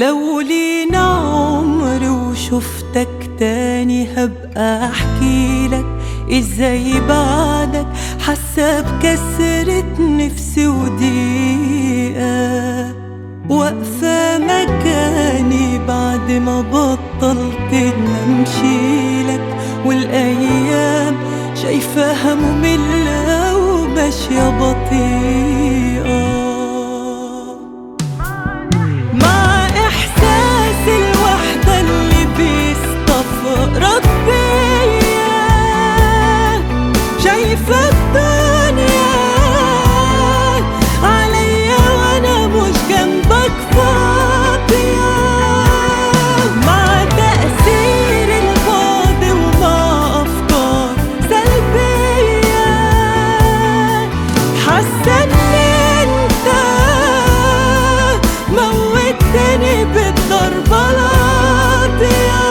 لو لينا عمر وشفتك تاني هبقى احكي لك ازاي بعدك حاسه بكسرة نفسي وضيقة واقفة مكاني بعد ما بطلت ان امشي لك والايام شايفاها مملة وماشية بطيئة مع إحساس الوحدة اللي بيستفرد بيا شايفة الدنيا عليا وأنا مش جنبك فاضية مع تأثير البعد ومع أفكار سلبية حاسة إن أنت موتني بالضربة القاضية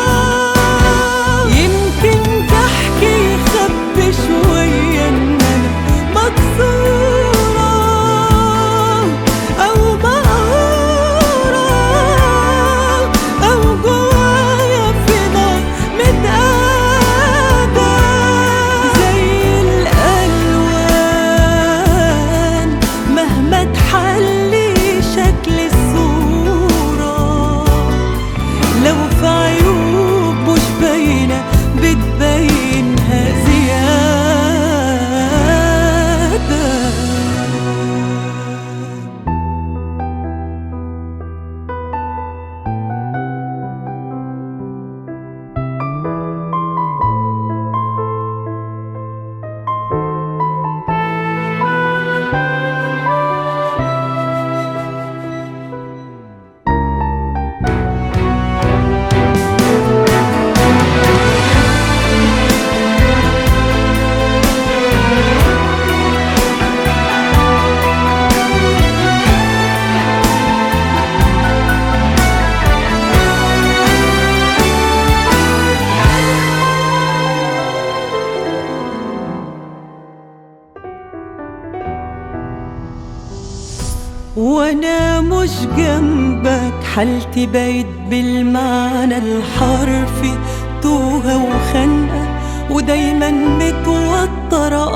يمكن تحكي يخبي شوية إن أنا مكسورة أو مقهورة أو جوايا في نار متقادة زي الألوان مهما تحلي شكل الصورة لو في عيوب مش باينة بتبينها زيادة وانا مش جنبك حالتي بقت بالمعنى الحرفي توهة وخنقة ودايما متوترة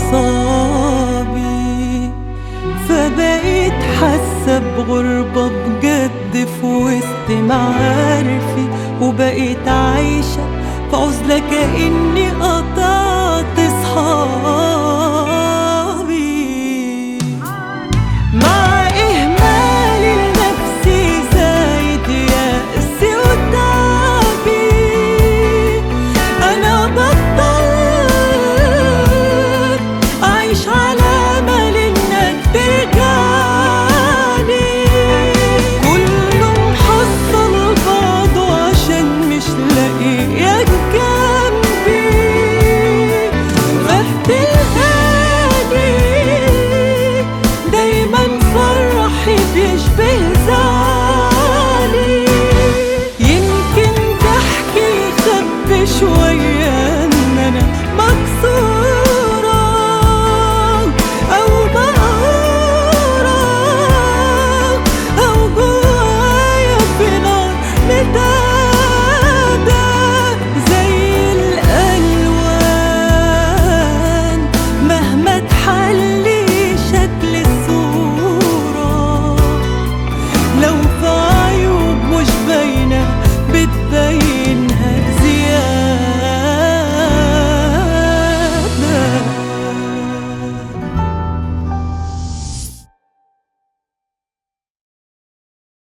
أعصابي فبقيت حاسة بغربة بجد في وسط معارفي وبقيت عايشة في عزلة كأني قطعت صحابي مع إهمالي لنفسي زايد يأسي وتعبي أنا بطلت أعيش على أمل إنك ترجعني كله محصل بعضه عشان مش لاقيك جنبي خدت الهادي دايما فرحي بيشبه زعلي يمكن ضحكي يخبي شوية